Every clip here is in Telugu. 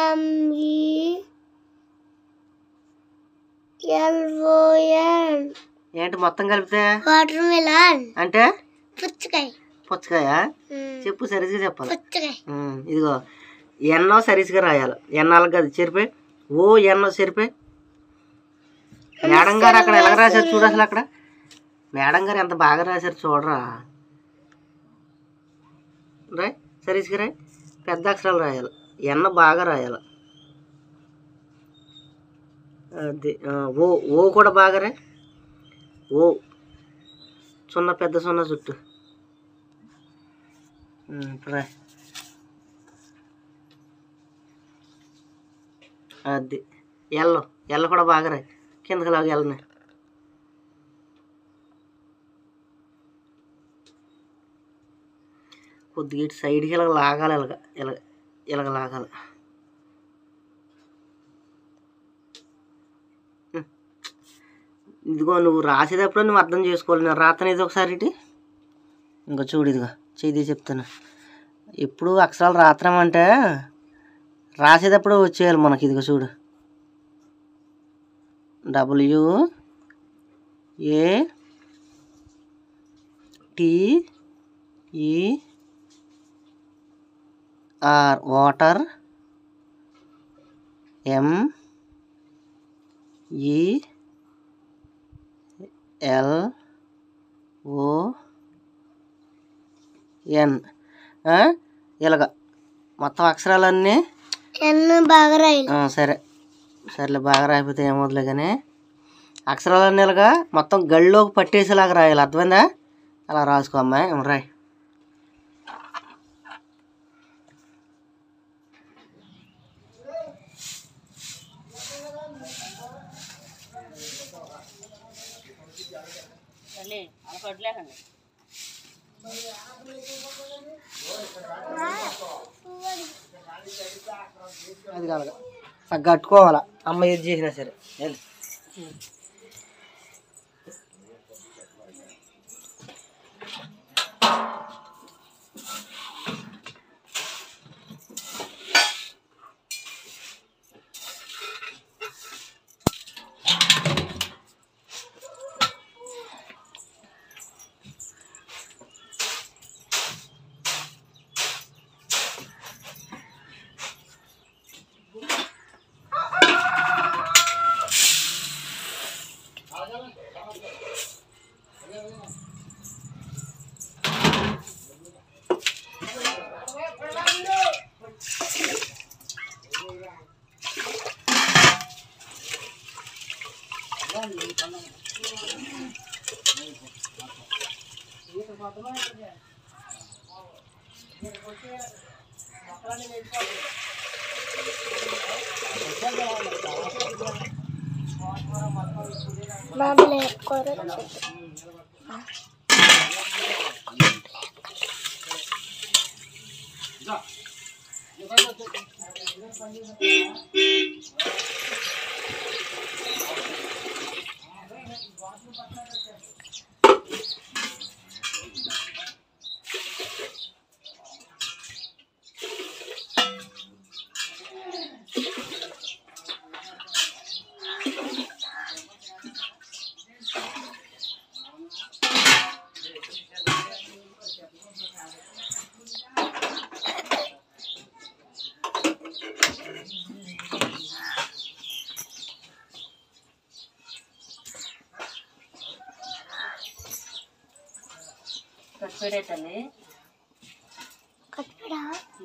ఎంఈ ఎల్ఓఎన్ ఏంటి మొత్తం కలిపితే వాటర్ మిలన్ అంటే పుచ్చకాయ పుచ్చకాయ ఉమ్, చెప్పు సరిగ్గా చెప్పాలి పుచ్చకాయ ఉమ్, ఇదిగో ఎన్నో సరిగ్గా రాయాలి ఎన్నాళ్ళకి కదా చెరిపే ఓ ఎన్నో చెరిపే మేడం గారు అక్కడ ఎలా రాశారు చూడు అసలు అక్కడ మేడం గారు ఎంత బాగా రాశారు చూడరా రాయ్ సరిగ్గా రాయ్ పెద్ద అక్షరాలు రాయాలి ఎన్న బాగా రాయాలి అది ఆ, ఓ ఓ కూడా బాగా రాయ్ ఓ సున్నా పెద్ద సున్నా చుట్టూ ఉమ్, ఇప్పుడు రాయ్ అది ఎల్లో ఎల్ల కూడా బాగా రాయి కిందకి లాగా ఎల్లనే కొద్దిగా ఇటు సైడ్కి ఇలాగ లాగాలి ఇలాగ ఇలాగ ఇలాగ లాగాలి ఉం. ఇదిగో నువ్వు రాసేటప్పుడు నువ్వు అర్థం చేసుకోవాలి నేను రాతనేది ఒకసారి ఇటు ఇంకో చూడు ఇదిగో చేది చెప్తాను ఎప్పుడు అక్షరాలు రాత్రం అంటే రాసేటప్పుడు వచ్చేయాలి మనకి ఇదిగో చూడు W A T E R water M E L ఓ ఎన్ ఇలాగ మొత్తం అక్షరాలన్నీ ఎన్ బాగా రాయాలి ఆ, సరే సర్లే బాగా రాయిపోతే ఏమవుతులే కానీ అక్షరాలన్నీ ఇలాగా మొత్తం గళ్ళలోకి పట్టేసేలాగా రాయాలి అర్థమైందా అలా రాసుకో అమ్మాయి ఉం, రాయ్ అది కాదు అది కట్టుకోవాలా అమ్మ ఏది చేసినా సరే వెళ్ళు. బాబులే కూర కట్టుడా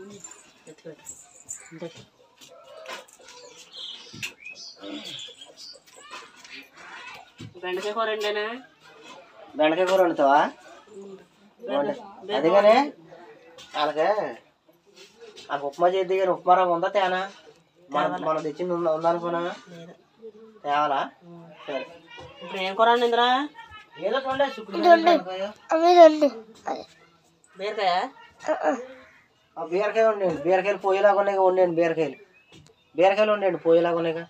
బెండకాయ కూర వండేనా బెండకాయ కూర వండుతావా వండు. అదిగానే వాళ్ళకే నాకు ఉప్మా చేద్ది కానీ ఉప్మా రవ్వ ఉందా తేనా మన మనం తెచ్చింది ఉందా ఉందనుకున్నా తేవాలా సరే ఇప్పుడు ఏం కూర వండిందిరా ఏదో చూడండి శుక్రవారం అవి రెండు అదే బీరకాయ ఆ బీరకాయ వండండి బీరకాయలు పోయేలాగా ఉన్నాయి వండండి బీరకాయలు బీరకాయలు వండండి పోయేలాగా ఉన్నాయిగా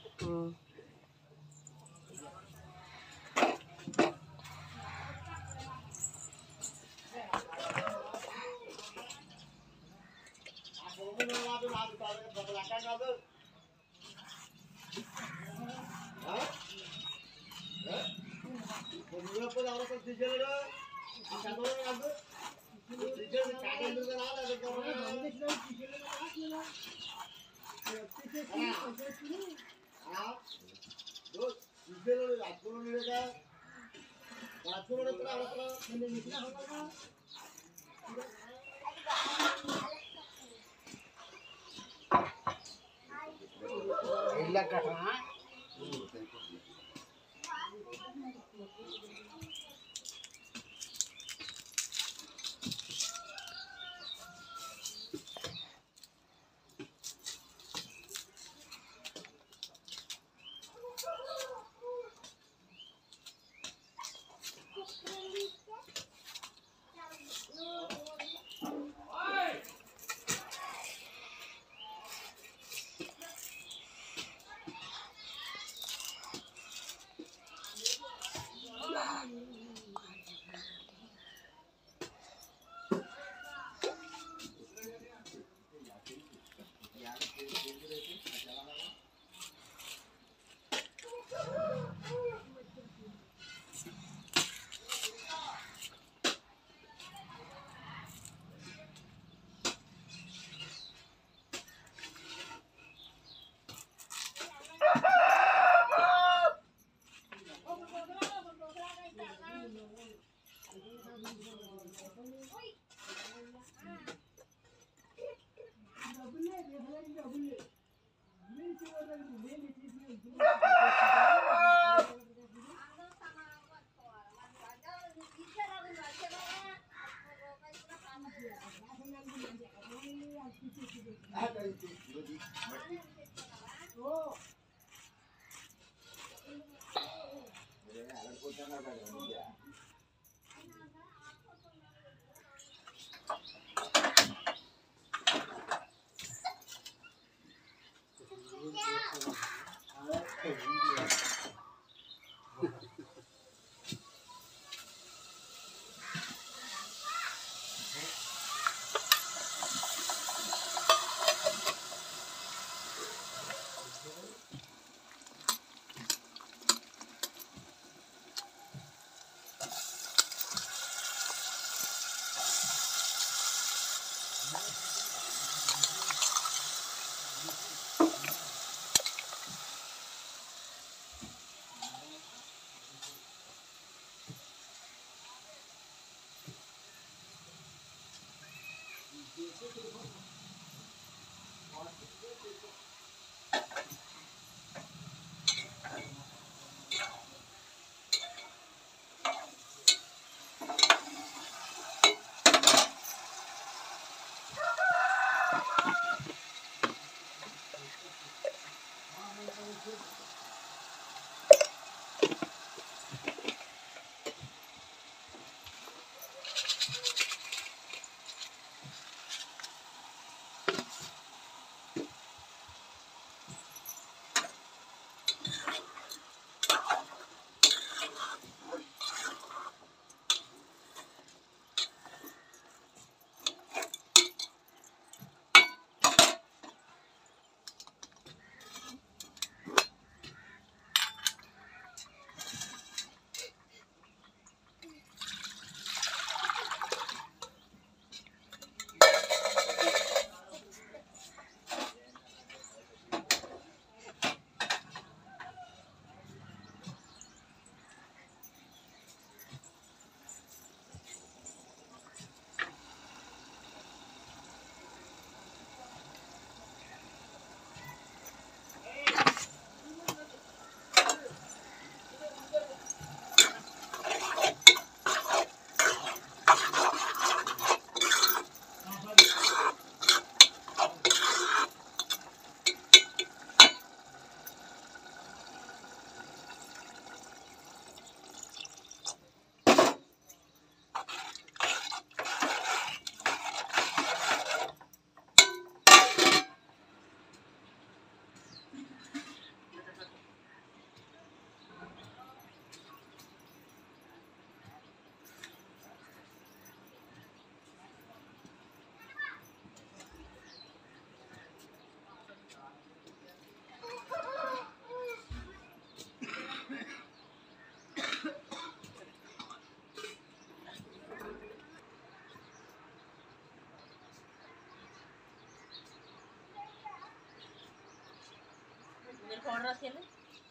పౌడర్ రాసుకెళ్ళి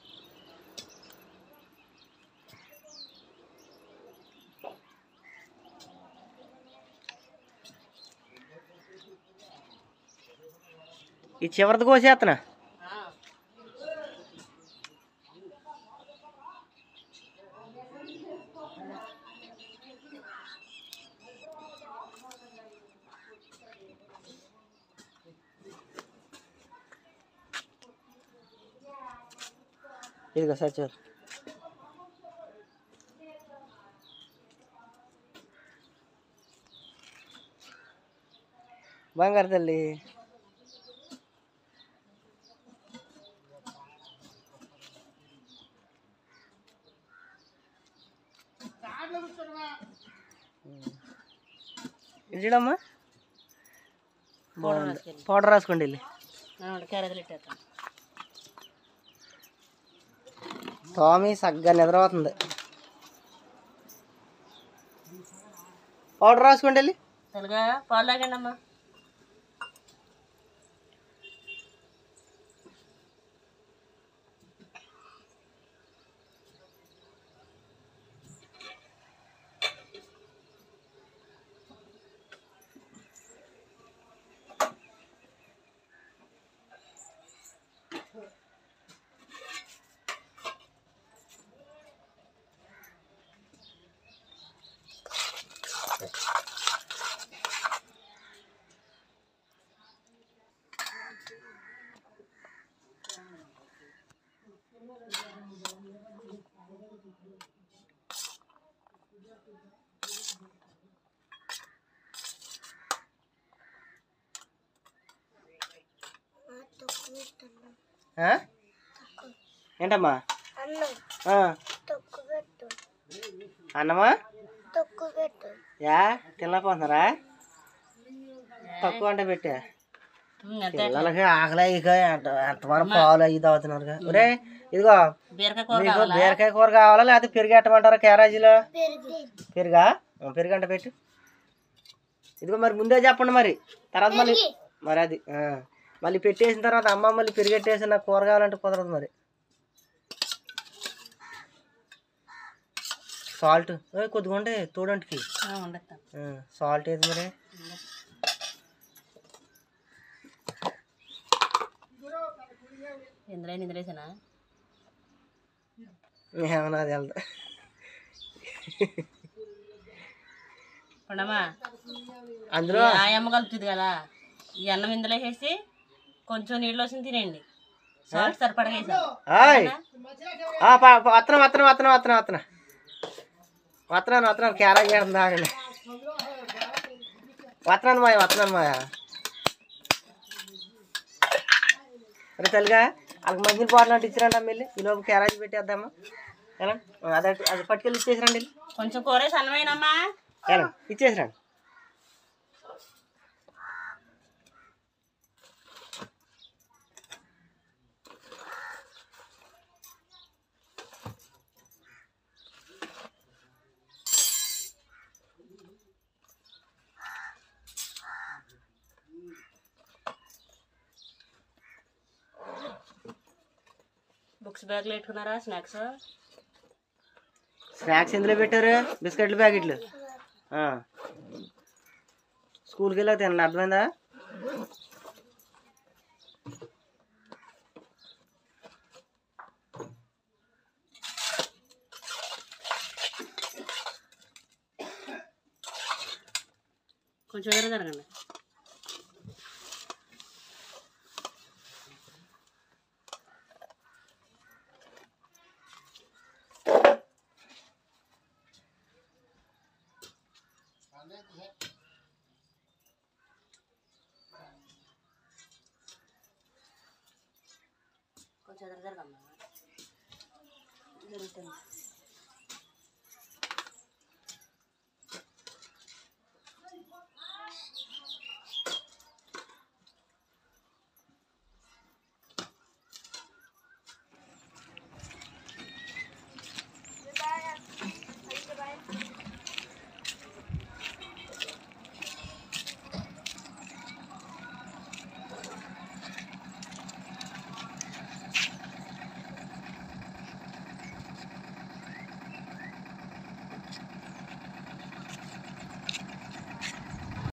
ఈ చివరిది కోసేస్తున్నా ఇదిగో సచ్చారు బంగారు తల్లి ఇది చూడమ్మా పౌడర్ రాసుకెళ్ళి పౌడర్ రాసుకోండి వెళ్ళి క్యారెట్లు పెట్టేస్తాను టోమీ సగ్గా నిద్రపోతుంది పౌడర్ రాసుకోండి వెళ్ళి తెలుగా పాలు తాగండి అమ్మా ఆ? ఏంటమ్మా అన్నం ఆ, తొక్కు పెట్టు అన్నమా తొక్కు పెట్టు యా తినలేకపోతున్నారా తక్కువ అంటే పెట్టా అంతే పిల్లలకి ఆకలి ఇక ఎంతమంది పాలు అయ్యి తాగుతున్నారు ఒరే ఇదిగో బీరకాయ కూర మీకు బీరకాయ కూర కావాలా లేకపోతే పెరుగు ఎట్టమంటారా క్యారేజీలో పెరిగి పెరుగా ఆ, పెరుగు అంటే పెట్టు ఇదిగో మరి ముందే చెప్పండి మరి తర్వాత మళ్ళీ మరి అది ఆ. మళ్ళీ పెట్టేసిన తర్వాత అమ్మ మళ్ళీ పెరిగెట్టేసి నాకు కూర కావాలంటే కుదరదు మరి సాల్ట్ కొద్దిగా ఉండే తోడంటికి వండేస్తాను సాల్ట్ ఏది మరి ఇందులో ఇందులేసానా ఏమన్నా అది వెళ్తా పండమ్మా అందులో ఆ అమ్మ కలుపుతుంది కదా ఈ అన్నం ఇందులో వేసి కొంచెం నీళ్ళు వచ్చి తినండి సాల్ట్ సరిపడగా వేసాను ఆయ్ ఆ, ప- ప- వత్తనం వత్తనం వత్తనం వత్తనం వత్తనం వత్తనాను వత్తనాను క్యారా చేయడం దాగండి వత్తనాను మాయ వత్తనాను మాయ అరే తల్లిగా వాళ్ళకి మంచి బాటిల్ అంటే ఇచ్చిరండి అమ్మ వెళ్ళి ఈ లోపు క్యారేజ్ పెట్టేద్దామా ఎలా అదే అది పట్టుకెళ్ళి ఇచ్చేసిరండి వెళ్ళి కొంచెం కూర వేసి అన్నమేనమ్మా ఎలా ఇచ్చేసిరండి బుక్స్ బ్యాగ్లో పెట్టుకున్నారా స్నాక్స్ స్నాక్స్ ఎందులో పెట్టారు బిస్కెట్లు ప్యాకెట్లు ఆ. స్కూల్కి వెళ్ళాక తినండి అర్థమైందా కొంచెం వేరే జరగండి కొంచెం ఎదురు జరగమ్మా జరుగుతుంది